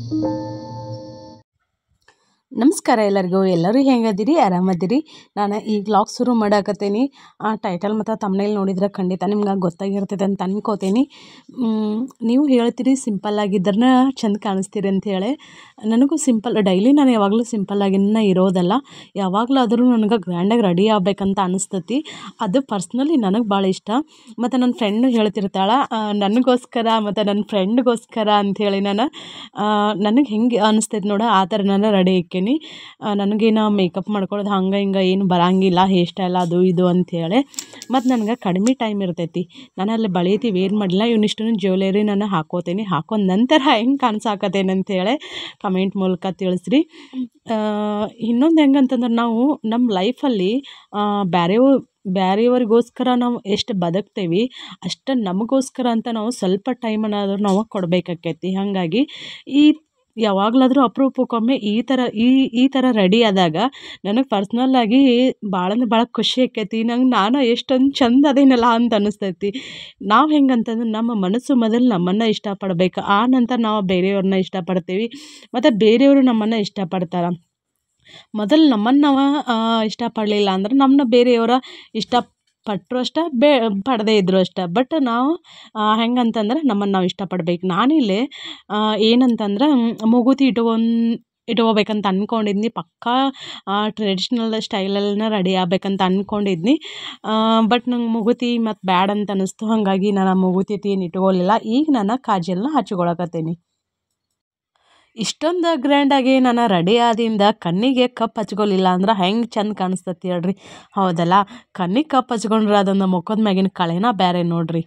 ನಮಸ್ಕಾರ ಎಲ್ಲರಿಗೂ ಎಲ್ಲರೂ ಹೆಂಗದಿರಿ ಆರಾಮದಿರಿ ನಾನು ಈ ವ್ಲಾಗ್ ಶುರು ಮಾಡಾಕತ್ತೀನಿ ಆ ಟೈಟಲ್ ಮತ್ತು ತಮ್ನೇಲ್ ನೋಡಿದ್ರೆ ಖಂಡಿತ ನಿಮ್ಗೆ ಗೊತ್ತಾಗಿರ್ತೈತೆ ಅಂತ ಅನ್ಕೋತೀನಿ ಮ್, ನೀವು ಹೇಳ್ತೀರಿ ಸಿಂಪಲ್ ಆಗಿದ್ರನ್ನ ಚಂದ ಕಾಣಿಸ್ತೀರಿ ಅಂಥೇಳಿ ನನಗೂ ಸಿಂಪಲ್ ಡೈಲಿ ನಾನು ಯಾವಾಗಲೂ ಸಿಂಪಲ್ ಆಗಿನ ಇರೋದಲ್ಲ ಯಾವಾಗಲಾದರೂ ನನಗೆ ಗ್ರ್ಯಾಂಡಾಗಿ ರೆಡಿ ಆಗ್ಬೇಕಂತ ಅನಿಸ್ತತಿ ಅದು ಪರ್ಸ್ನಲಿ ನನಗೆ ಭಾಳ ಇಷ್ಟ ಮತ್ತು ನನ್ನ ಫ್ರೆಂಡು ಹೇಳ್ತಿರ್ತಾಳೆ ನನಗೋಸ್ಕರ ಮತ್ತು ನನ್ನ ಫ್ರೆಂಡ್ಗೋಸ್ಕರ ಅಂಥೇಳಿ ನಾನು ನನಗೆ ಹೆಂಗೆ ಅನಿಸ್ತೈತೆ ನೋಡು ಆ ಥರ ನಾನು ರೆಡಿ ಇಕ್ಕೇನಿ ನನಗೇನು ಮೇಕಪ್ ಮಾಡ್ಕೊಳ್ಳೋದು ಹಂಗೆ ಹಿಂಗೆ ಏನು ಬರಂಗಿಲ್ಲ ಹೇರ್ ಸ್ಟೈಲ್ ಅದು ಇದು ಅಂಥೇಳಿ ಮತ್ತು ನನಗೆ ಕಡಿಮೆ ಟೈಮ್ ಇರ್ತೈತಿ ನಾನು ಅಲ್ಲಿ ಬಳಿತಿ ವೇರ್ ಮಾಡಿಲ್ಲ ಇವನಿಷ್ಟು ಜ್ಯುವೆಲರಿ ನಾನು ಹಾಕೋತೀನಿ ಹಾಕೊಂಡ ನಂತರ ಹೆಂಗೆ ಕಾಣಿಸಾಕತ್ತೇನೆ ಅಂಥೇಳಿ ಕಮೆಂಟ್ ಮೂಲಕ ತಿಳಿಸ್ರಿ ಇನ್ನೊಂದು ಹೆಂಗಂತಂದ್ರೆ ನಾವು ನಮ್ಮ ಲೈಫಲ್ಲಿ ಬೇರೆಯವ್ರು ಬೇರೆಯವ್ರಿಗೋಸ್ಕರ ನಾವು ಎಷ್ಟು ಬದುಕ್ತೇವೆ ಅಷ್ಟು ನಮಗೋಸ್ಕರ ಅಂತ ನಾವು ಸ್ವಲ್ಪ ಟೈಮನ್ನಾದರೂ ನಾವು ಕೊಡಬೇಕಾಕೈತಿ ಹಾಗಾಗಿ ಈ ಯಾವಾಗಲಾದರೂ ಅಪರೂಪಕ್ಕೊಮ್ಮೆ ಈ ಥರ ಈ ಈ ಥರ ರೆಡಿ ಆದಾಗ ನನಗೆ ಪರ್ಸ್ನಲ್ಲಾಗಿ ಭಾಳ ಅಂದ್ರೆ ಭಾಳ ಖುಷಿ ಆಕೈತಿ ನಂಗೆ ನಾನು ಎಷ್ಟೊಂದು ಚಂದ ಅದೇನಲ್ಲ ಅಂತ ಅನಿಸ್ತೈತಿ ನಾವು ಹೆಂಗಂತಂದ್ರೆ ನಮ್ಮ ಮನಸ್ಸು ಮೊದಲು ನಮ್ಮನ್ನು ಇಷ್ಟಪಡ್ಬೇಕು ಆ ನಂತರ ನಾವು ಬೇರೆಯವ್ರನ್ನ ಇಷ್ಟಪಡ್ತೀವಿ ಮತ್ತು ಬೇರೆಯವರು ನಮ್ಮನ್ನು ಇಷ್ಟಪಡ್ತಾರೆ ಮೊದಲು ನಮ್ಮನ್ನು ನಾವು ಇಷ್ಟಪಡಲಿಲ್ಲ ಅಂದ್ರೆ ನಮ್ಮನ್ನ ಬೇರೆಯವರ ಇಷ್ಟ ಪಟ್ಟರು ಅಷ್ಟೇ ಬೇ ಪಡದೇ ಇದ್ದರು ಅಷ್ಟೇ ಬಟ್ ನಾವು ಹೆಂಗಂತಂದ್ರೆ ನಮ್ಮನ್ನು ನಾವು ಇಷ್ಟಪಡ್ಬೇಕು ನಾನಿಲ್ಲಿ ಏನಂತಂದ್ರೆ ಮೂಗುತಿ ಇಟ್ಕೊಂಡು ಇಟ್ಕೋಬೇಕಂತ ಅಂದ್ಕೊಂಡಿದ್ನಿ ಪಕ್ಕಾ ಟ್ರೆಡಿಷ್ನಲ್ ಸ್ಟೈಲಲ್ಲಿನ ರೆಡಿ ಆಗ್ಬೇಕಂತ ಅಂದ್ಕೊಂಡಿದ್ನಿ ಬಟ್ ನಂಗೆ ಮೂಗುತಿ ಮತ್ತು ಬ್ಯಾಡ್ ಅಂತ ಅನ್ನಿಸ್ತು ಹಾಗಾಗಿ ನಾನು ಆ ಮೂಗುತಿ ಏನು ಇಟ್ಕೊಳಿಲ್ಲ ಈಗ ನಾನು ಕಾಜಲ್ನ ಹಚ್ಕೊಳಕತ್ತೀನಿ ಇಷ್ಟೊಂದು ಗ್ರ್ಯಾಂಡಾಗಿ ನಾನು ರೆಡಿ ಆದಿಂದ ಕಣ್ಣಿಗೆ ಕಪ್ ಹಚ್ಕೊಲಿಲ್ಲ ಅಂದ್ರೆ ಹೆಂಗೆ ಚಂದ ಕಾಣಿಸ್ತತಿ ಹೇಳ್ರಿ ಹೌದಲ್ಲ ಕಣ್ಣಿಗೆ ಕಪ್ ಹಚ್ಕೊಂಡ್ರೆ ಅದೊಂದು ಮುಖದ ಮ್ಯಾಗಿನ ಕಳೆನ ಬೇರೆ ನೋಡ್ರಿ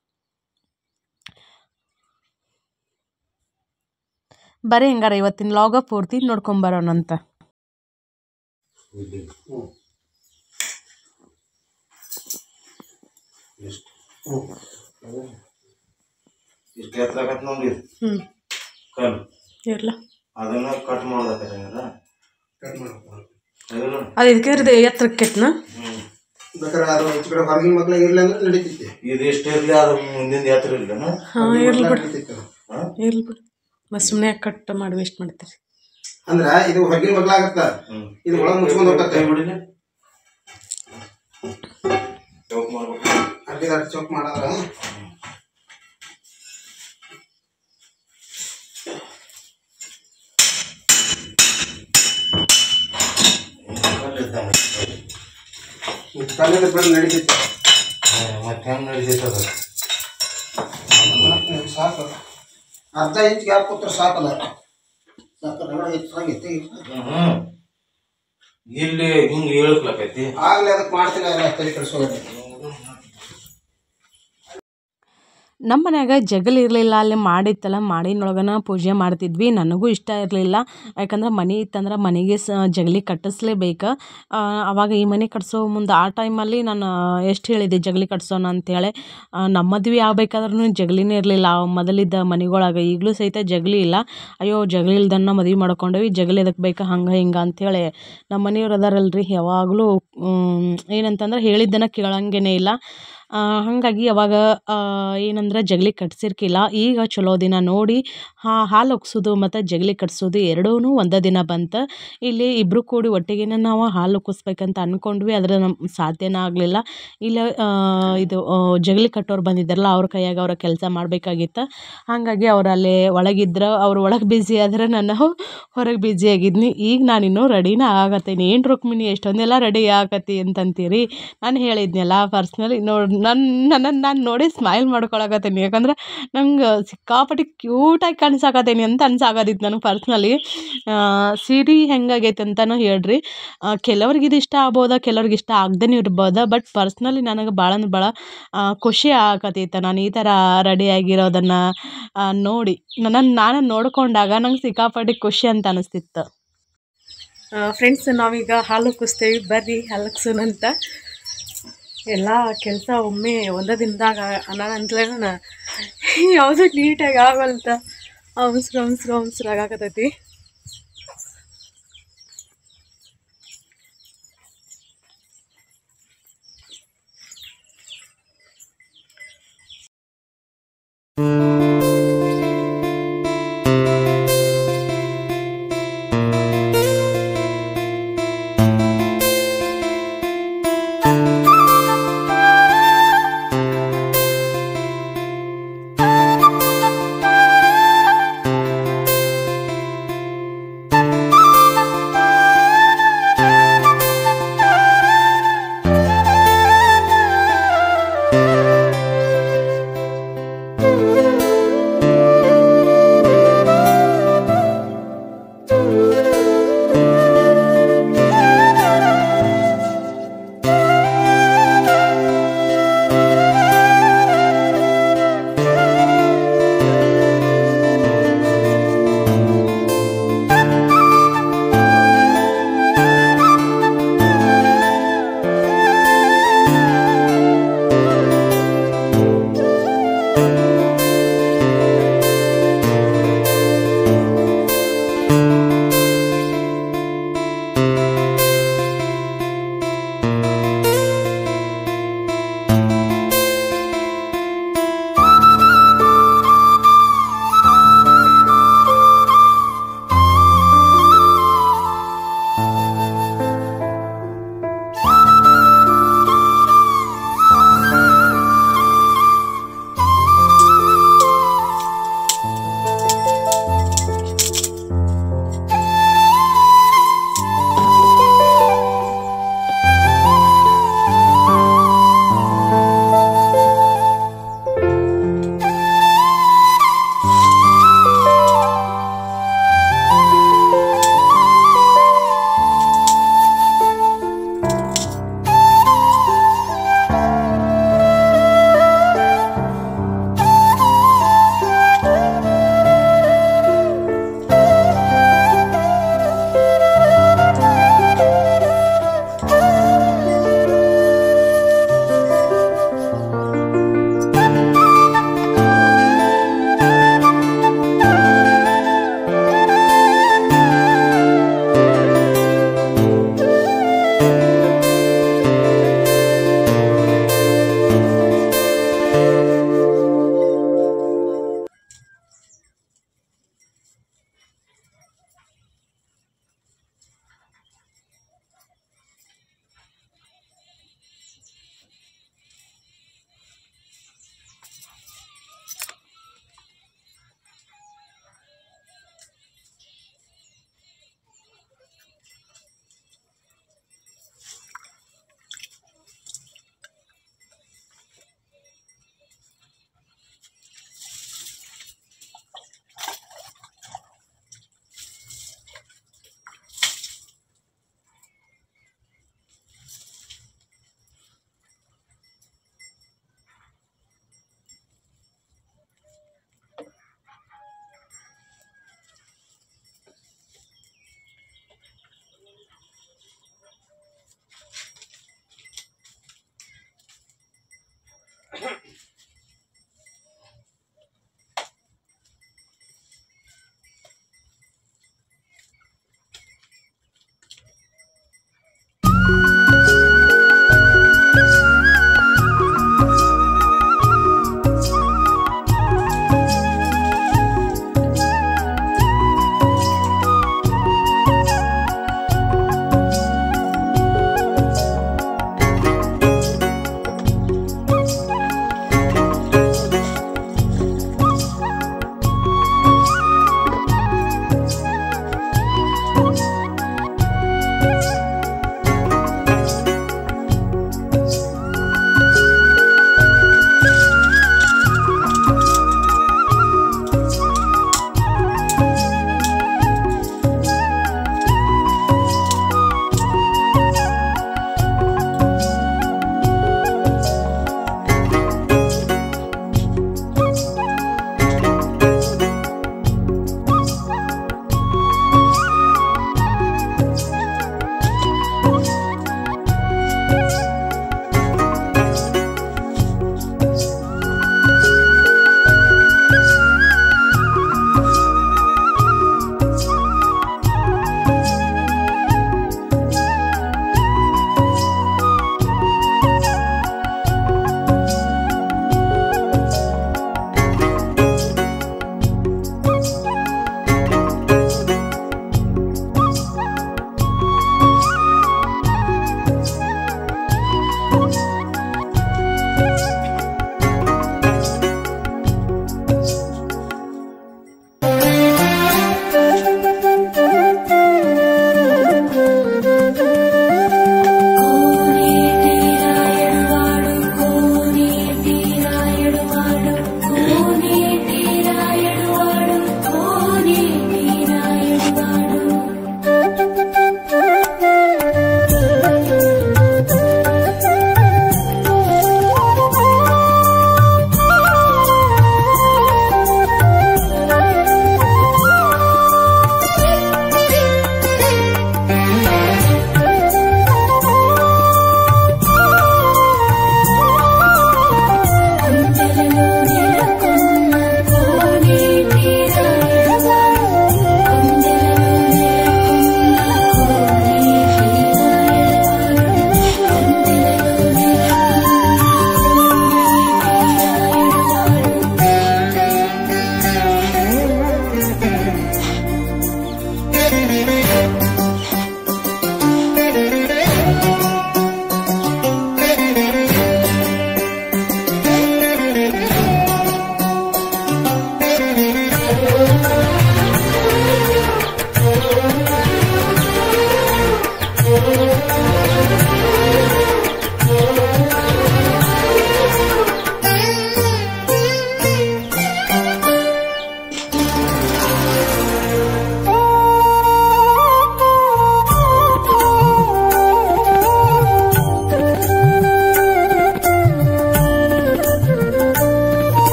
ಬರೀ ಹೆಂಗಾರ ಇವತ್ತಿನ ಲಾಗ ಪೂರ್ತಿ ನೋಡ್ಕೊಂಬರೋಣಂತ ಎಷ್ಟು ಇಷ್ಟು ಎತ್ತರ ಆಗತ್ತೆ ನೋಡಿ ಹ್ಞೂ ಕಲ್ ಇರಲ್ಲ ಅದನ್ನ ಕಟ್ ಮಾಡ್ದಕ್ಕೆ ಕಟ್ ಮಾಡ್ಬೇಕು ಅದು ಇದಕ್ಕೆ ಎತ್ತರಕ್ಕೆತ್ನ ಹ್ಮ್ ಬೇಕಾದ್ರೆ ಅದು ಈಚೆ ಕಡೆ ಹೊರಗಿನ ಮಕ್ಳಿಗೆ ಇರ್ಲಿ ಅಂದ್ರೆ ನಡೀತೈತಿ ಇದು ಎಷ್ಟು ಇರಲಿ ಅದು ಮುಂದಿನ ಎತ್ತರ ಇಲ್ಲನ ಹಾಂ ಇರ್ಲಿ ಬಿಡು ನಡೀತೈತಿ ಅದು. ಇರ್ಲಿ ಬಿಡು ಮತ್ತು ಸುಮ್ಮನೆ ಕಟ್ ಮಾಡಿ ವೇಸ್ಟ್ ಮಾಡ್ತೀರಿ ಅಂದ್ರ ಇದು ಹೊರಗಿನ ಮಗ್ಲಾಗತ್ತ ಹ್ಮ್ ಇದು ಒಳಗ್ ಮುಚ್ಕೊಂಡ್ ಹೋಗ್ತತೆ. ಕೈ ಬಿಡಿಲ್ಲ ಚೌಕ್ ಮಾಡ್ಬೇಕು ಅಲ್ಲಿ ಅಡ್ ಚೌಕ್ ಮಾಡಾದ್ರ ಕಲ್ಲು ಇದ್ದಂಗೆ. ಕಲ್ಲಿಂದ ಬಿಡ ನಡೀತೈತಿ ಹ್ಮ್, ಮತ್ತೆ ಹೆಂಗ್ ನಡೀತೈತೆ ಅದು ಇದು ಸಾಕು ಅರ್ಧ ಇಂಚ್ ಗ್ಯಾಪ್ ಕೊಟ್ರೆ ಸಾಕಲ್ಲ ಸಾಕು ರಗಡ ಹೆಚ್ಚಾಗೈತಿ ಹ್ಮ್ ಇಲ್ಲಿ ಹಿಂಗ್ ಹೇಳ್ಕ್ಲಕೈತಿ ಆಗ್ಲೇ ಅದಕ್ಕೆ ಮಾಡ್ತೀನಿ ಅಲ್ಲ ತಲೆ ಕೆಡಿಸೋದ್ರಿ ನಮ್ಮ ಮನ್ಯಾಗ ಜಗಲ್ ಇರಲಿಲ್ಲ ಅಲ್ಲಿ ಮಾಡಿತ್ತಲ್ಲ ಮಾಡಿನೊಳಗನ ಪೂಜೆ ಮಾಡ್ತಿದ್ವಿ ನನಗೂ ಇಷ್ಟ ಇರಲಿಲ್ಲ ಯಾಕಂದ್ರೆ ಮನೆ ಇತ್ತಂದ್ರೆ ಮನೆಗೆ ಸ ಜಗಲಿ ಕಟ್ಟಿಸ್ಲೇಬೇಕು ಅವಾಗ ಈ ಮನೆ ಕಟ್ಸೋ ಮುಂದೆ ಆ ಟೈಮಲ್ಲಿ ನಾನು ಎಷ್ಟು ಹೇಳಿದ್ದೆ ಜಗಲಿ ಕಟ್ಸೋಣ ಅಂತೇಳಿ ನಮ್ಮ ಮದ್ವೆ ಆಗ್ಬೇಕಾದ್ರೂ ಜಗಲಿನೇ ಇರಲಿಲ್ಲ ಮೊದಲಿದ್ದ ಮನೆಗೊಳಗೆ ಈಗಲೂ ಸಹಿತ ಜಗಲಿ ಇಲ್ಲ ಅಯ್ಯೋ ಜಗಲಿ ಇಲ್ದನ್ನ ಮದ್ವೆ ಮಾಡ್ಕೊಂಡೇವಿ ಜಗಲಿ ಎದಕ್ಕೆ ಬೇಕಾ ಹಂಗೆ ಹಿಂಗೆ ಅಂಥೇಳಿ ನಮ್ಮ ಮನೆಯವ್ರು ಅದಾರಲ್ರಿ ಯಾವಾಗಲೂ ಏನಂತಂದ್ರೆ ಹೇಳಿದ್ದನ್ನು ಕೇಳಂಗೇ ಇಲ್ಲ ಆ, ಹಾಗಾಗಿ ಅವಾಗ ಏನಂದ್ರೆ ಜಗಲಿ ಕಟ್ಸಿರ್ಕಿಲ್ಲ ಈಗ ಚಲೋ ದಿನ ನೋಡಿ ಹಾಲು ಒಗ್ಸೋದು ಮತ್ತು ಜಗಲಿ ಕಟ್ಸೋದು ಎರಡೂ ಒಂದೇ ದಿನ ಬಂತು ಇಲ್ಲಿ ಇಬ್ಬರು ಕೂಡಿ ಒಟ್ಟಿಗೆ ನಾವು ಹಾಲು ಉಕ್ಕಿಸ್ಬೇಕಂತ ಅಂದ್ಕೊಂಡ್ವಿ ಆದರೆ ನಮ್ಮ ಸಾಧ್ಯನೇ ಆಗಲಿಲ್ಲ ಇಲ್ಲ ಆ, ಇದು ಆ, ಜಗಲಿ ಕಟ್ಟೋರು ಬಂದಿದ್ದಾರಲ್ಲ ಅವ್ರ ಕೈಯಾಗ ಅವ್ರ ಕೆಲಸ ಮಾಡಬೇಕಾಗಿತ್ತು ಹಾಗಾಗಿ ಅವ್ರು ಅಲ್ಲೇ ಒಳಗಿದ್ರೆ ಅವ್ರು ಒಳಗೆ ಬ್ಯುಸಿ ಆದ್ರೆ ನಾನು ಹೊರಗೆ ಬ್ಯುಸಿ ಆಗಿದ್ನಿ ಈಗ ನಾನಿನ್ನೂ ರೆಡಿನ ಆಗತ್ತೀನಿ ಏನು ರುಕ್ಮಿಣಿ ಎಷ್ಟೊಂದೆಲ್ಲ ರೆಡಿ ಆಗತ್ತಿ ಅಂತಂತೀರಿ ನಾನು ಹೇಳಿದ್ನಲ್ಲ ಪರ್ಸ್ನಲಿ ನೋಡಿ ನನ್ನ ನನ್ನನ್ನು ನಾನು ನೋಡಿ ಸ್ಮೈಲ್ ಮಾಡ್ಕೊಳಕತ್ತೀನಿ ಯಾಕಂದ್ರೆ ನಂಗೆ ಸಿಕ್ಕಾಪಟ್ಟೆ ಕ್ಯೂಟಾಗಿ ಕಾಣಿಸಾಕತ್ತೀನಿ ಅಂತ ಅನ್ಸಾಕತ್ತಿತ್ತು ನನಗೆ ಪರ್ಸ್ನಲಿ ಸೀರೆ ಹೆಂಗಾಗೈತೆ ಅಂತಲೂ ಹೇಳ್ರಿ ಆ, ಕೆಲವ್ರಿಗೆ ಇದು ಇಷ್ಟ ಆಗ್ಬೋದಾ ಕೆಲವ್ರಿಗೆ ಇಷ್ಟ ಆಗ್ದೇ ಇರ್ಬೋದಾ ಬಟ್ ಪರ್ಸ್ನಲಿ ನನಗೆ ಭಾಳ ಅಂದ್ರೆ ಭಾಳ ಆ, ಖುಷಿ ಆಗಕತ್ತೈತೆ ನಾನು ಈ ಥರ ರೆಡಿಯಾಗಿರೋದನ್ನು ನೋಡಿ ನನ್ನನ್ನು ನಾನು ನೋಡ್ಕೊಂಡಾಗ ನಂಗೆ ಸಿಕ್ಕಾಪಟ್ಟೆ ಖುಷಿ ಅಂತ ಅನಿಸ್ತಿತ್ತು ಫ್ರೆಂಡ್ಸ್ ನಾವೀಗ ಹಾಲು ಕುಸ್ತೇವೆ ಬರ್ರಿ ಹಾಲಕ್ಸೋಣ ಅಂತ ಎಲ್ಲ ಕೆಲಸ ಒಮ್ಮೆ ಒಂದೇ ದಿನದಾಗ ಅನ್ನೋಣ ಅಂತಲೇ ಯಾವುದೂ ನೀಟಾಗಿ ಆಗಲ್ತ ಅವಸರ ಅವಸರ ಅವಸರ ಆಗಾಕತ್ತೈತಿ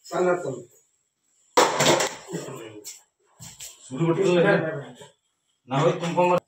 ಸಣ್ಣ ತಂದು ಸುಡು ಬಿಟ್ಟಿಲ್ಲ ನಾವೇ ತುಂಬ್ಕೊಂಬ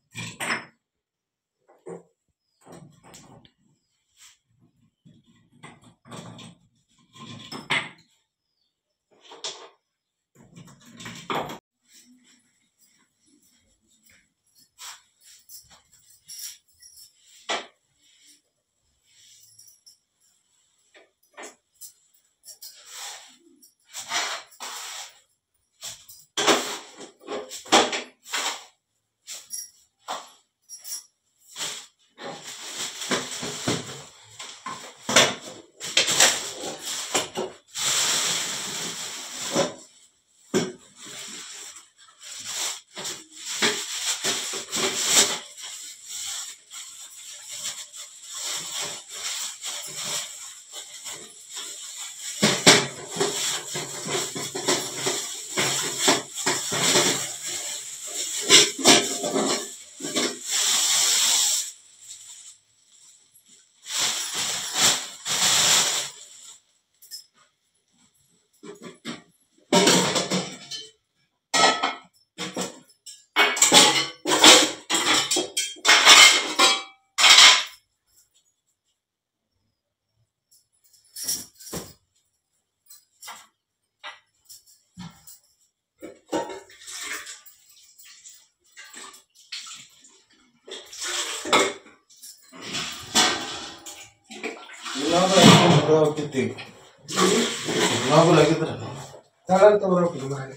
ಇಲ್ಲಾಂದ್ರೆ ಹೋಗ್ತಿತ್ತು ಇಲ್ಲಾಂದ್ರೆ ಆಗಿದ್ರ ತಳ ತಗೋಬೇಕು ಮನೆ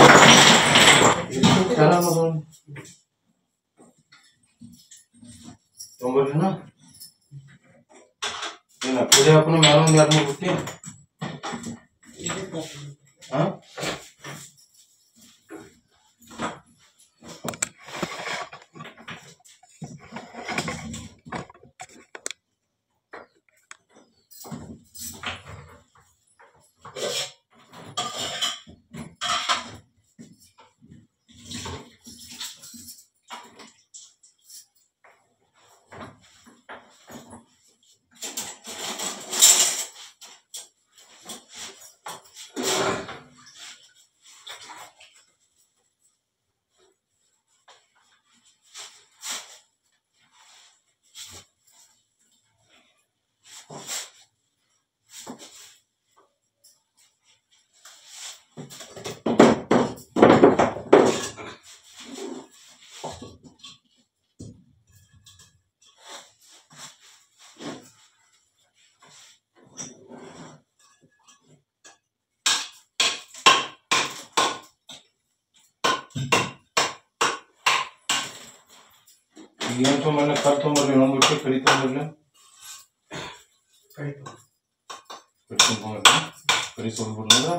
ತೊಂಬರ್ಲಿನ ಏನ ಪೂಜೆ ಹಾಕೋಣ ಮ್ಯಾಲ ಒಂದು ಎರಡು ಮೂರು ಬುಟ್ಟಿ ಹಾ ಏನ್ ತೊಗೊಂಬರ್ಲಿ ಕಲ್ ತೊಗೊಂಬರ್ಲಿ ಇನ್ನೊಂದು ಬುಟ್ಟಿ ಕಡಿ ತೊಗೊಂಬರ್ಲಿ ಕಡಿತು ಕಡಿ ತೊಗೊಂಬರ್ಲಿ ಕಡಿ ತೊಗೊಂಡ್ಬಿಡ್ಲ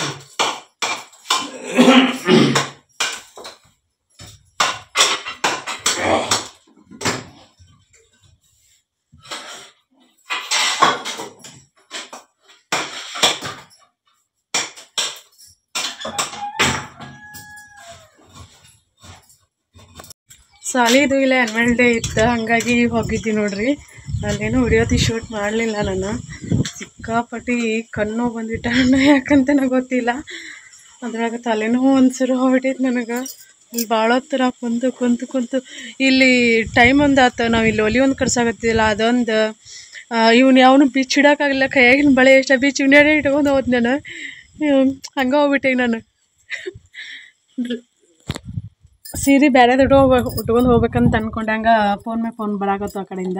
ಸಾಲಿದು ಇಲ್ಲ ಆ್ಯನ್ವಲ್ ಡೇ ಇತ್ತು ಹಾಗಾಗಿ ಹೋಗಿದ್ದೆ ನೋಡ್ರಿ ಅಲ್ಲೇನೋ ವಿಡಿಯೋ ಶೂಟ್ ಮಾಡಲಿಲ್ಲ ನಾನು ಸಿಕ್ಕಾಪಟ್ಟಿ ಕಣ್ಣು ಬಂದ್ಬಿಟ್ಟ ಅಣ್ಣ ಯಾಕಂತ ನನಗೆ ಗೊತ್ತಿಲ್ಲ ಅದ್ರಾಗ ತಲೆನೋವು ಒಂದ್ಸರಿ ಹೋಗ್ಬಿಟ್ಟೈತೆ ನನಗೆ ಇಲ್ಲಿ ಭಾಳ ಹೊತ್ತರ ಕುಂತು ಕುಂತು ಕುಂತು ಇಲ್ಲಿ ಟೈಮ್ ಒಂದು ಆತು ನಾವು ಇಲ್ಲಿ ಒಲಿ ಒಂದು ಕಡ್ಸಾಕತ್ತಿಲ್ಲ ಅದೊಂದು ಇವ್ನು ಯಾವನು ಬಿಚ್ಚಿ ಇಡೋಕ್ಕಾಗಲ್ಲ ಕೈಯಾಗಿನ ಬಳೆ ಎಷ್ಟು ಬಿಚ್ಚಿ ಇವನೇ ಇಟ್ಕೊಂಡು ಹೋದ್ ನಾನು ಹಂಗೆ ಹೋಗ್ಬಿಟ್ಟೆ ನಾನು ಸೀರೆ ಬೇರೆದು ಉಟ್ಕೋಬೇಕು ಉಟ್ಕೊಂಡು ಹೋಗ್ಬೇಕಂತ ಅನ್ಕೊಂಡಂಗ ಫೋನ್ ಮೇಲೆ ಫೋನ್ ಬರಾಕತ್ತು ಆ ಕಡೆಯಿಂದ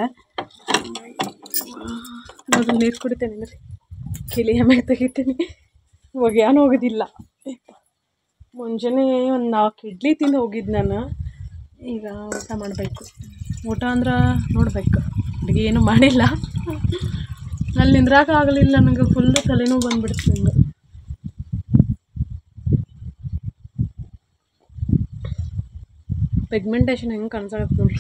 ನೋಡ್ರಿ ನೀರು ಕುಡಿತೇನೆ ರೀ ಕಿಲಿ ಆಮ್ಯಾಗ ತೆಗಿತೀನಿ ಒಗ್ಯಾನು ಹೋಗೋದಿಲ್ಲ ಮುಂಜಾನೆ ಒಂದು ನಾಲ್ಕು ಇಡ್ಲಿ ತಿಂದು ಹೋಗಿದ್ದು ನಾನು ಈಗ ಊಟ ಮಾಡಬೇಕು ಊಟ ಅಂದ್ರೆ ನೋಡ್ಬೇಕು ಅಡುಗೆ ಏನು ಮಾಡಿಲ್ಲ ಅಲ್ಲಿ ನಿಂದ್ರಾಕ ಆಗಲಿಲ್ಲ ನನಗೆ ಫುಲ್ಲು ತಲೆನೋವು ಬಂದ್ಬಿಡ್ತು ನಂಗೆ ಪಿಗ್ಮೆಂಟೇಷನ್ ಹೆಂಗೆ ಕಾಣಿಸಾಕತ್ತೆ ನೋಡ್ರಿ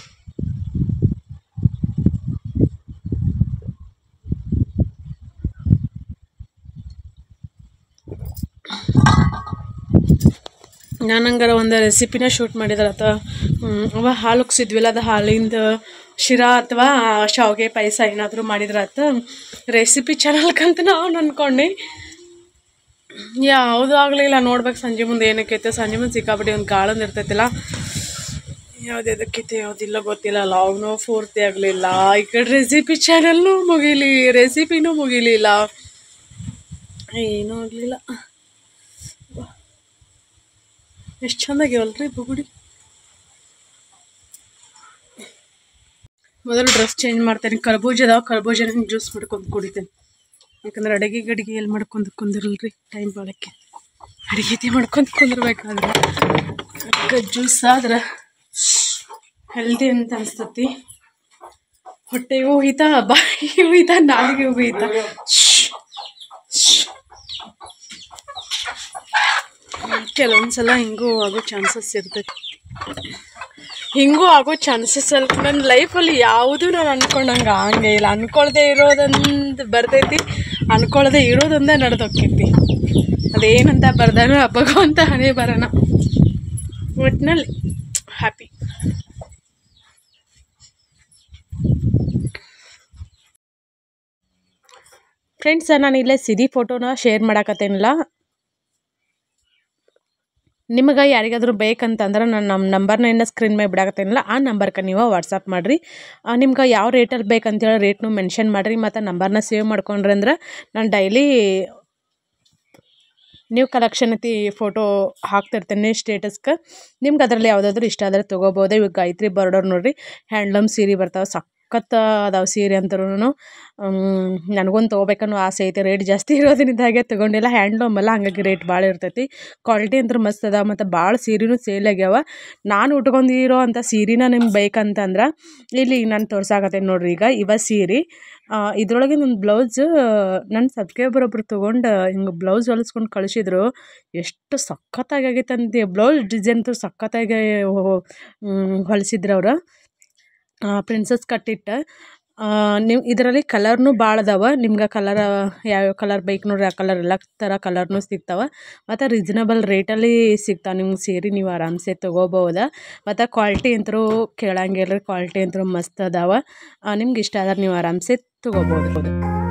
ನಾನು ಹಂಗಾರ ಒಂದು ರೆಸಿಪಿನ ಶೂಟ್ ಮಾಡಿದಾರತ್ತ ಅವ ಹಾಲು ಉಗ್ಸಿದ್ವಿಲ್ಲ ಅದು ಹಾಲಿಂದ ಶಿರಾ ಅಥವಾ ಶಾವಿಗೆ ಪಾಯಸ ಏನಾದರೂ ಮಾಡಿದ್ರಾತ ರೆಸಿಪಿ ಚಾನಲ್ಕಂತ ನಾವು ಅನ್ಕೊಂಡೆ ಯಾವುದು ಆಗಲಿಲ್ಲ ನೋಡ್ಬೇಕು ಸಂಜೆ ಮುಂದೆ ಏನಕ್ಕೈತೆ ಸಂಜೆ ಮುಂದೆ ಸಿಕ್ಕಾಪಟ್ಟೆ ಒಂದು ಗಾಳನ್ ಇರ್ತೈತಿಲ್ಲ ಯಾವ್ದು ಎದಕ್ಕೈತೆ ಯಾವುದಿಲ್ಲ ಗೊತ್ತಿಲ್ಲ ಲಾಗ್ನೂ ಪೂರ್ತಿ ಆಗಲಿಲ್ಲ ಈ ಕಡೆ ರೆಸಿಪಿ ಚಾನಲ್ನೂ ಮುಗಿಲಿ ರೆಸಿಪಿನೂ ಮುಗಿಲಿಲ್ಲ ಏನೂ ಆಗಲಿಲ್ಲ ಎಷ್ಟು ಚಂದಾಗ್ಯಾವಲ್ರಿ ಬುಗುಡಿ ಮೊದಲು ಡ್ರೆಸ್ ಚೇಂಜ್ ಮಾಡ್ತೇನೆ ಕರ್ಬೂಜ ಅದಾವ ಕರ್ಬೂಜನ ಜ್ಯೂಸ್ ಮಾಡ್ಕೊಂಡು ಕುಡಿತೇನೆ ಯಾಕಂದ್ರೆ ಅಡುಗೆ ಗಡಿಗೆ ಎಲ್ಲಿ ಮಾಡ್ಕೊಂಡು ಕುಂದಿರಲ್ರಿ ಟೈಮ್ ಬಾಳಕ್ಕೆ ಅಡುಗೆ ಮಾಡ್ಕೊಂಡು ಕುಂದಿರ್ಬೇಕಾದ್ರೆ ಜ್ಯೂಸ್ ಆದ್ರೆ ಹೆಲ್ದಿ ಅಂತ ಅನಿಸ್ತತಿ ಹೊಟ್ಟೆಗೂ ಹೋಯ್ತ ಬಾಯಿಗೆ ಹೋಯ್ತ ನಾಲಿಗೆ ಹೋಯ್ತ ಕೆಲವೊಂದ್ಸಲ ಹಿಂಗೂ ಆಗೋ ಚಾನ್ಸಸ್ ಇರ್ತೈತಿ ಹಿಂಗೂ ಆಗೋ ಚಾನ್ಸಸ್ ಅಲ್ಲ ನನ್ನ ಲೈಫಲ್ಲಿ ಯಾವುದೂ ನಾನು ಅನ್ಕೊಂಡಂಗೆ ಹಂಗೆ ಇಲ್ಲ ಅನ್ಕೊಳ್ದೆ ಇರೋದಂದು ಬರ್ತೈತಿ ಅನ್ಕೊಳ್ದೆ ಇರೋದೊಂದೇ ನಡೆದೋಕ್ಕೈತಿ ಅದೇನಂತ ಬರ್ದಾನ ಭಗವಂತ ಹಣೆ ಬರೋಣ ಒಟ್ಟಿನಲ್ಲಿ ಹ್ಯಾಪಿ ಫ್ರೆಂಡ್ಸ್ ನಾನು ಇಲ್ಲೇ ಸಿರಿ ಫೋಟೋನ ಶೇರ್ ಮಾಡಾಕತ್ತೇನಿಲ್ಲ ನಿಮಗೆ ಯಾರಿಗಾದ್ರೂ ಬೇಕಂತಂದ್ರೆ ನಾನು ನಮ್ಮ ನಂಬರ್ನ ಇನ್ನು ಸ್ಕ್ರೀನ್ ಮೇಲೆ ಬಿಡಾಕತ್ತೇನಲ್ಲ ಆ ನಂಬರ್ಗೆ ನೀವು ವಾಟ್ಸಪ್ ಮಾಡಿರಿ ನಿಮ್ಗೆ ಯಾವ ರೇಟಲ್ಲಿ ಬೇಕಂತೇಳಿ ರೇಟ್ನು ಮೆನ್ಷನ್ ಮಾಡಿರಿ ಮತ್ತು ನಂಬರ್ನ ಸೇವ್ ಮಾಡ್ಕೊಂಡ್ರಿ ಅಂದ್ರೆ ನಾನು ಡೈಲಿ ನ್ಯೂ ಕಲೆಕ್ಷನ್ ಐತಿ ಫೋಟೋ ಹಾಕ್ತಿರ್ತೇನೆ ಸ್ಟೇಟಸ್ಗೆ ನಿಮ್ಗೆ ಅದರಲ್ಲಿ ಯಾವುದಾದ್ರೂ ಇಷ್ಟ ಆದರೆ ತೊಗೋಬೋದು ಇವಾಗ ಗಾಯತ್ರಿ ಬರ್ಡೋರ್ ನೋಡ್ರಿ ಹ್ಯಾಂಡ್ಲೂಮ್ ಸೀರೆ ಬರ್ತಾವೆ ಸಖತ್ ಅದಾವೆ ಸೀರೆ ಅಂತರೂ ನನಗೊಂದು ತೊಗೋಬೇಕನ್ನೋ ಆಸೆ ಐತೆ ರೇಟ್ ಜಾಸ್ತಿ ಇರೋದ್ರಿಂದ ಹಾಗೆ ತೊಗೊಂಡಿಲ್ಲ ಹ್ಯಾಂಡ್ಲೂಮ್ ಅಲ್ಲ ಹಂಗಾಗಿ ರೇಟ್ ಭಾಳ ಇರ್ತೈತಿ ಕ್ವಾಲಿಟಿ ಅಂತೂ ಮಸ್ತ್ ಅದ ಮತ್ತು ಭಾಳ ಸೀರೆನೂ ಸೇಲ್ ಆಗ್ಯಾವ ನಾನು ಉಟ್ಕೊಂಡಿರೋ ಅಂಥ ಸೀರೆನ ನಿಮ್ಗೆ ಬೇಕಂತಂದ್ರೆ ಇಲ್ಲಿ ನಾನು ತೋರ್ಸಾಕತ್ತೇನೆ ನೋಡ್ರಿ ಈಗ ಇವ ಸೀರೆ ಇದ್ರೊಳಗೆ ನನ್ನ ಬ್ಲೌಸ್ ನನ್ನ ಸಬ್ಸ್ಕ್ರೈಬರ್ ಒಬ್ರು ತೊಗೊಂಡು ಹಿಂಗೆ ಬ್ಲೌಸ್ ಹೊಲಿಸ್ಕೊಂಡು ಕಳಿಸಿದ್ರು ಎಷ್ಟು ಸಖತ್ತಾಗಿ ಆಗೈತೆ ಅಂತ ಬ್ಲೌಸ್ ಡಿಸೈನ್ ಅಂತೂ ಸಖತ್ತಾಗಿ ಹೊಲಿಸಿದ್ರು ಅವ್ರು ಪ್ರಿನ್ಸಸ್ ಕಟ್ಟಿಟ್ಟು ನೀವು ಇದರಲ್ಲಿ ಕಲರ್ನು ಭಾಳ ಅದಾವ ನಿಮ್ಗೆ ಕಲರ್ ಯಾವ್ಯಾವ ಕಲರ್ ಬೇಕು ನೋಡ್ರಿ ಆ ಕಲರ್ ಎಲ್ಲ ಥರ ಕಲರ್ನು ಸಿಗ್ತಾವೆ ಮತ್ತು ರೀಸನಬಲ್ ರೇಟಲ್ಲಿ ಸಿಗ್ತಾವೆ ನಿಮ್ಗೆ ಸೀರೆ ನೀವು ಆರಾಮ್ಸೆ ತೊಗೋಬೋದು ಮತ್ತು ಕ್ವಾಲಿಟಿ ಅಂತೂ ಕೇಳಂಗಿಲ್ಲ ಕ್ವಾಲಿಟಿ ಅಂತೂ ಮಸ್ತ್ ಅದಾವ ನಿಮ್ಗೆ ಇಷ್ಟ ಆದ್ರೆ ನೀವು ಆರಾಮ್ಸೆ ತೊಗೋಬೋದು